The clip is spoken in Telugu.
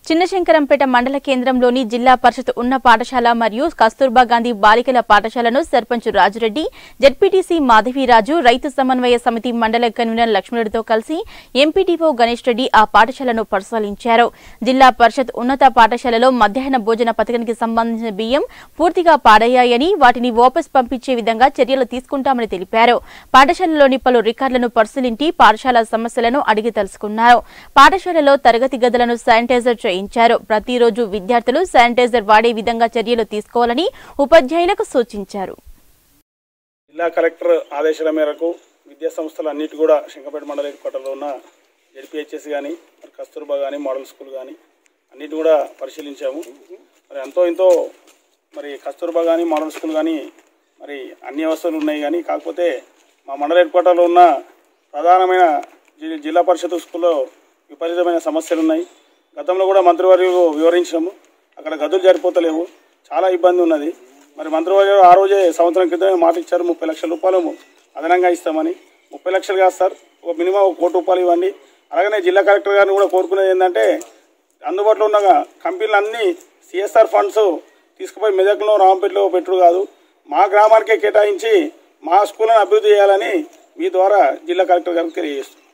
చిన్నశంకరంపేట మండల కేంద్రంలోని జిల్లా పరిషత్ ఉన్న పాఠశాల మరియు కస్తూర్బా గాంధీ బాలికల పాఠశాలను సర్పంచ్ రాజురెడ్డి జడ్పీటీసీ మాధవీరాజు రైతు సమన్వయ సమితి మండల కన్వీనర్ లక్ష్మణుడితో కలిసి ఎంపీటీఓ గణేష్ రెడ్డి ఆ పాఠశాలను పరిశీలించారు జిల్లా పరిషత్ ఉన్నత పాఠశాలలో మధ్యాహ్న భోజన పథకానికి సంబంధించిన బియ్యం పూర్తిగా పాడయ్యాయని వాటిని వాపస్ పంపించే విధంగా చర్యలు తీసుకుంటామని తెలిపారు పాఠశాలలోని పలు రికార్డులను పరిశీలించి పాఠశాల సమస్యలను అడిగి తెలుసుకున్నారు పాఠశాలలో తరగతి గదులను శానిటైజర్ చేయించారు ప్రతిరోజు విద్యార్థులు శానిటైజర్ వాడే విధంగా చర్యలు తీసుకోవాలని ఉపాధ్యాయులకు సూచించారు జిల్లా కలెక్టర్ ఆదేశాల మేరకు విద్యా సంస్థలు అన్నిటి కూడా శంకపేట మండల హెడ్క్వార్టర్లో ఉన్న జడ్పిహెచ్ఎస్ కానీ మరి కస్తూర్బా కానీ మోడల్ స్కూల్ కానీ అన్నిటి కూడా పరిశీలించాము మరి ఎంతో ఎంతో మరి కస్తూర్బా కానీ మోడల్ స్కూల్ కానీ మరి అన్ని వ్యవస్థలు ఉన్నాయి కానీ కాకపోతే మా మండల హెడ్క్వార్టర్లో ఉన్న ప్రధానమైన జి- జిల్లా పరిషత్ స్కూల్లో విపరీతమైన సమస్యలు ఉన్నాయి గతంలో కూడా మంత్రివర్యులు వివరించాము అక్కడ గదులు సరిపోతలేవు చాలా ఇబ్బంది ఉన్నది మరి మంత్రివర్యులు ఆ రోజే సంవత్సరం క్రితమే మాట ఇచ్చారు ముప్పై లక్షల రూపాయలు అదనంగా ఇస్తామని ముప్పై లక్షలు కాదు సార్ ఒక మినిమం ఒక కోటి రూపాయలు ఇవ్వండి అలాగనే జిల్లా కలెక్టర్ గారిని కూడా కోరుకునేది ఏంటంటే అందుబాటులో ఉన్న కంపెనీలు అన్ని సిఎస్ఆర్ ఫండ్స్ తీసుకుపోయి మెదక్లో రామపేటలో పెట్టుడు కాదు మా గ్రామానికే కేటాయించి మా స్కూల్ని అభివృద్ధి చేయాలని మీ ద్వారా జిల్లా కలెక్టర్ గారికి తెలియజేస్తున్నాం